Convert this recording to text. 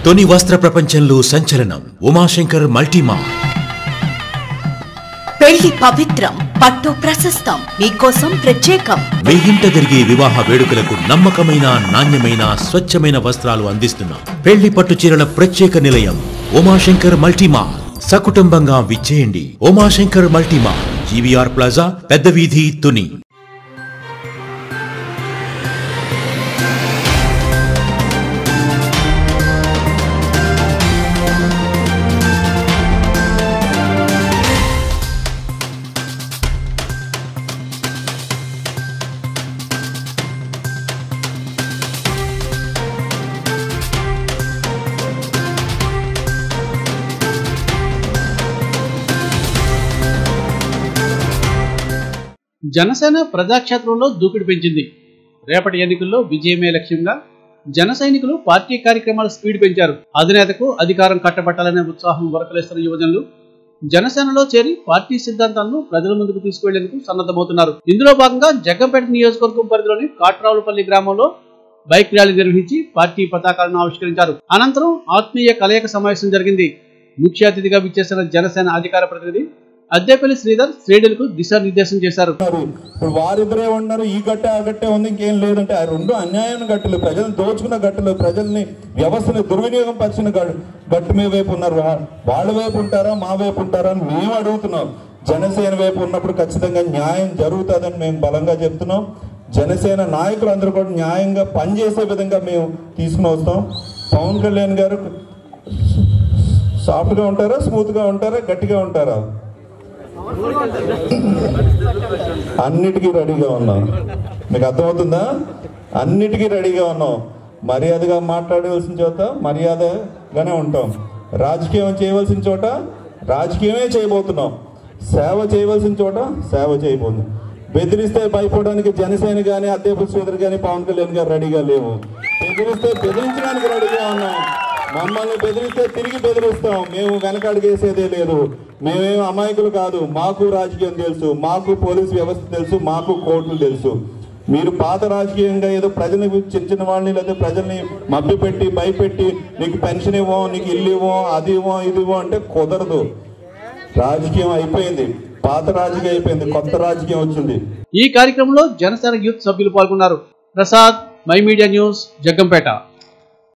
తొని వస్త్ర ప్రపంచంలో సంచలనం ఉమాశంకర్ మల్టీమాల్ పెళ్లి పవిత్రం పట్టు ప్రశస్తం మీకోసం ప్రత్యేకం మీ ఇంట జరిగే వివాహ వేడుకలకు నమ్మకమైన నాణ్యమైన స్వచ్ఛమైన వస్త్రాలు అందిస్తున్నాం పెళ్లి పట్టు చీరల ప్రత్యేక నిలయం ఉమాశంకర్ మల్టీమాల్ సకుటుంబంగా విచ్చేయండి ఉమాశంకర్ మల్టీమాల్ జీవీఆర్ ప్లాజా పెద్ద వీధి తుని జనసేన ప్రజాక్షేత్రంలో దూకుడు పెంచింది రేపటి ఎన్నికల్లో విజయమే లక్ష్యంగా జన సైనికులు పార్టీ కార్యక్రమాల స్పీడ్ పెంచారు అధినేతకు అధికారం కట్టబట్టాలనే ఉత్సాహం వరకలేస్తున్న యువజనులు జనసేనలో చేరి పార్టీ సిద్ధాంతాలను ప్రజల ముందుకు తీసుకువెళ్లేందుకు సన్నద్ధమవుతున్నారు ఇందులో భాగంగా జగ్గంపేట నియోజకవర్గం పరిధిలోని కాట్రావులపల్లి గ్రామంలో బైక్ ర్యాలీ నిర్వహించి పార్టీ పతాకాలను ఆవిష్కరించారు అనంతరం ఆత్మీయ కలయిక సమావేశం జరిగింది ముఖ్య అతిథిగా విచ్చేసిన జనసేన అధికార ప్రతినిధి అద్దెపల్లి శ్రీధర్ శ్రేణులకు దిశానిర్దేశం చేశారు ఉన్నారు ఇప్పుడు వారిద్దరే ఉన్నారు ఈ గట్టే ఆ గట్టే ఉంది ఇంకేం లేదంటే ఆ రెండు అన్యాయం గట్టులు ప్రజలను దోచుకున్న గట్టులు ప్రజల్ని వ్యవస్థని దుర్వినియోగం పరిచిన గ- గట్టు మీ వైపు ఉన్నారు వా- వాళ్ళ వైపు ఉంటారా మా వైపు ఉంటారా అని మేము అడుగుతున్నాం జనసేన వైపు ఉన్నప్పుడు ఖచ్చితంగా న్యాయం జరుగుతుందని మేము బలంగా చెప్తున్నాం జనసేన నాయకులు అందరూ కూడా న్యాయంగా పనిచేసే విధంగా మేము తీసుకుని వస్తాం పవన్ కళ్యాణ్ గారు సాఫ్ట్గా ఉంటారా స్మూత్గా ఉంటారా గట్టిగా ఉంటారా అన్నిటికీ రెడీగా ఉన్నాం మీకు అర్థమవుతుందా అన్నిటికీ రెడీగా ఉన్నాం మర్యాదగా మాట్లాడవలసిన చోట మర్యాదగానే ఉంటాం రాజకీయం చేయవలసిన చోట రాజకీయమే చేయబోతున్నాం సేవ చేయవలసిన చోట సేవ చేయబోతున్నాం బెదిరిస్తే భయపడడానికి జనసేన కానీ అద్దెపు శ్రీధర్ కానీ పవన్ కళ్యాణ్ గారు రెడీగా లేవు బెదిరిస్తే బెదిరించడానికి రెడీగా ఉన్నాం మమ్మల్ని బెదిరిస్తే తిరిగి బెదిరిస్తాం మేము వెనకడుగేసేదే లేదు మేమేం అమాయకులు కాదు మాకు రాజకీయం తెలుసు మాకు పోలీస్ వ్యవస్థ తెలుసు మాకు కోర్టులు తెలుసు మీరు పాత రాజకీయంగా ఏదో ప్రజల్ని చిన్న చిన్న వాళ్ళని లేదా ప్రజల్ని మభ్యపెట్టి భయపెట్టి నీకు పెన్షన్ ఇవ్వం నీకు ఇల్లు ఇవ్వం అది ఇవ్వం ఇది ఇవ్వం అంటే కుదరదు రాజకీయం అయిపోయింది పాత రాజకీయం అయిపోయింది కొత్త రాజకీయం వచ్చింది ఈ కార్యక్రమంలో జనసేన యూత్ సభ్యులు పాల్గొన్నారు Prasad My Media News Jaggampeta